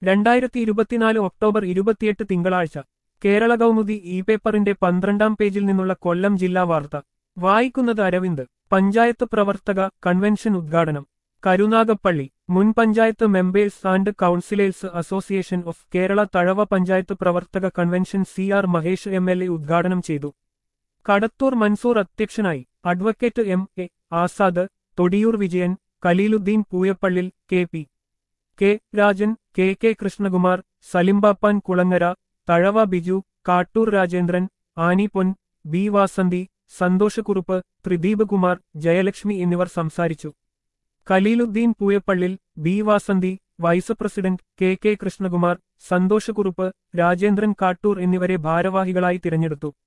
രണ്ടായിരത്തി ഇരുപത്തിനാല് ഒക്ടോബർ ഇരുപത്തിയെട്ട് തിങ്കളാഴ്ച കേരള കൗമുദി ഇ പേപ്പറിന്റെ പന്ത്രണ്ടാം പേജിൽ നിന്നുള്ള കൊല്ലം ജില്ലാ വാർത്ത വായിക്കുന്നത് അരവിന്ദ് പഞ്ചായത്ത് പ്രവർത്തക കൺവെൻഷൻ ഉദ്ഘാടനം കരുനാഗപ്പള്ളി മുൻ panchayat members and councillors association of Kerala Thazhava panchayat പ്രവർത്തക convention C R Mahesh M L A ഉദ്ഘാടനം ചെയ്തു കടത്തൂർ മൻസൂർ അധ്യക്ഷനായി advocate M A Azad Thodiyoor Vijayan Khaleeluddin Pooyappallil K P K Rajan K K Krishnakumar Salimbappan Kulangara Thazhava Biju Kattoor Rajendran ആനിപൊൻ ബി വാസന്തി സന്തോഷക്കുറുപ്പ് ത്രിദീപ് കുമാർ ജയലക്ഷ്മി എന്നിവർ സംസാരിച്ചു Khaleeluddin Pooyappallil B Vasanthi vice president K K Krishnakumar Santhoshkurup Rajendran Kattoor എന്നിവരെ ഭാരവാഹികളായി തിരഞ്ഞെടുത്തു